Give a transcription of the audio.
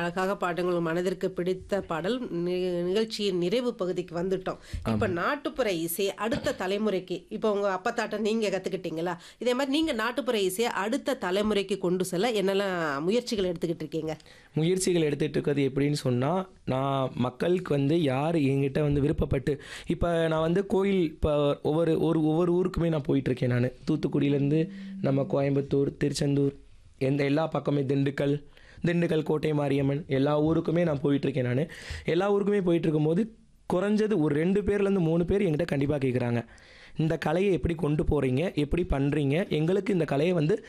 அழகாக பாடுங்கள் உங்கள் மனதிற்கு பிடித்த பாடல் நி- நிகழ்ச்சியின் நிறைவு பகுதிக்கு வந்துட்டோம் இப்போ நாட்டுப்புற இசை அடுத்த தலைமுறைக்கு இப்போ உங்கள் அப்பா தாட்டை நீங்கள் கற்றுக்கிட்டீங்களா இதே மாதிரி நீங்கள் நாட்டுப்புற இசையை அடுத்த தலைமுறைக்கு கொண்டு செல்ல என்னெல்லாம் முயற்சிகள் எடுத்துக்கிட்டு இருக்கீங்க முயற்சிகள் எடுத்துகிட்டு இருக்கிறது எப்படின்னு சொன்னால் நான் மக்களுக்கு வந்து யார் என்கிட்ட வந்து விருப்பப்பட்டு இப்போ நான் வந்து கோயில் இப்போ ஒவ்வொரு ஒரு ஒவ்வொரு ஊருக்குமே நான் போயிட்டுருக்கேன் நான் தூத்துக்குடியிலேருந்து நம்ம கோயம்புத்தூர் திருச்செந்தூர் எந்த எல்லா பக்கமே திண்டுக்கல் திண்டுக்கல் கோட்டை மாரியம்மன் எல்லா ஊருக்குமே நான் போயிட்டுருக்கேன் நான் எல்லா ஊருக்குமே போயிட்டு இருக்கும்போது குறைஞ்சது ஒரு ரெண்டு பேர்லேருந்து மூணு பேர் என்கிட்ட கண்டிப்பாக கேட்குறாங்க இந்த கலையை எப்படி கொண்டு போகிறீங்க எப்படி பண்ணுறீங்க எங்களுக்கு இந்த கலையை வந்து